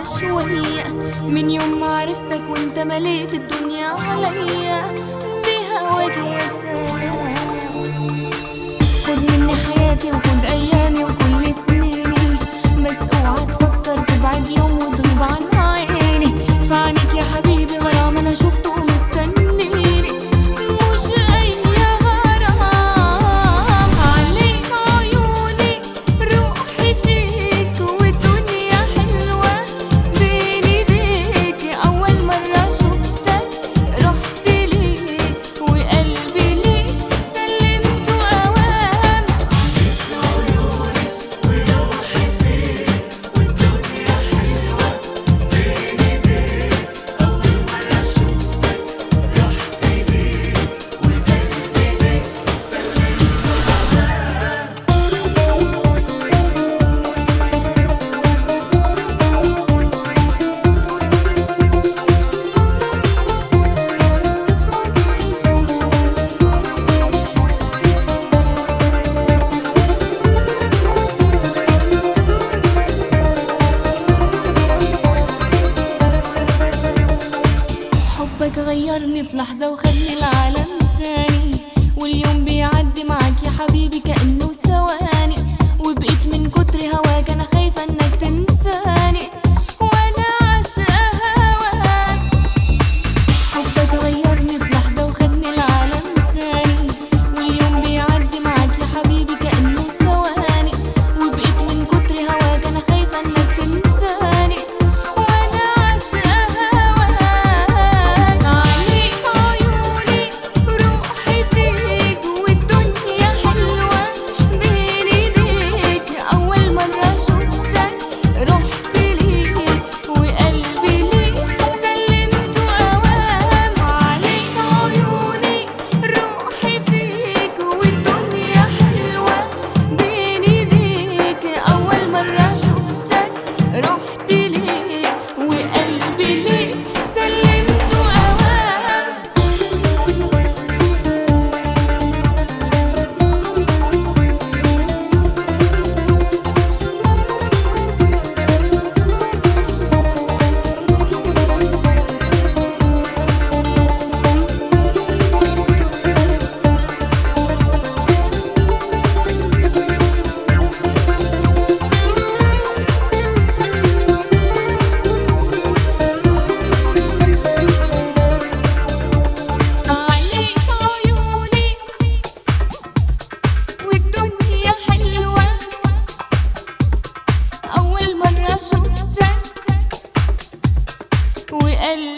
شوية من يوم ما عرفتك وانت مليت الدنيا عليا بهواك يا سلام خد مني حياتي وخد ايامي وكل سنيني بس اوعى تفكر تبعد يوم وتغيب عن عيني في عينيك يا حبيبي غرام انا شفته ومستنيني مش اي غرام عليك عيوني روحي فيك والدنيا حلوة بين ايديك اول مرة شفتك رحت ليك وقلبي ليك سلمته اوام حبك غيرني في لحظة وخدني العالم تاني واليوم بيعدي معاك يا حبيبي كأنه ثواني وبقيت من كتر هواك أنا خايفة إنك تنساني وأنا عاشقة هواك حبك غيرني في لحظة وخدني العالم تاني واليوم بيعدي معاك يا حبيبي كأنه ثواني وبقيت من كتر هواك أنا خايفة إنك تنساني وأنا عاشقة هواك عليك عيوني روحي فيك والدنيا حلوة بين إيديك أول مرة شفتك رحت ليك وقلبي ليك سلمته أوام عليك عيوني روحي فيك والدنيا حلوة بين إيديك أول مرة شفتك رحت ليك وقلبي ليك سلمته أوام عليك عيوني والدنيا حلوة أول مرة شفتك وقلبي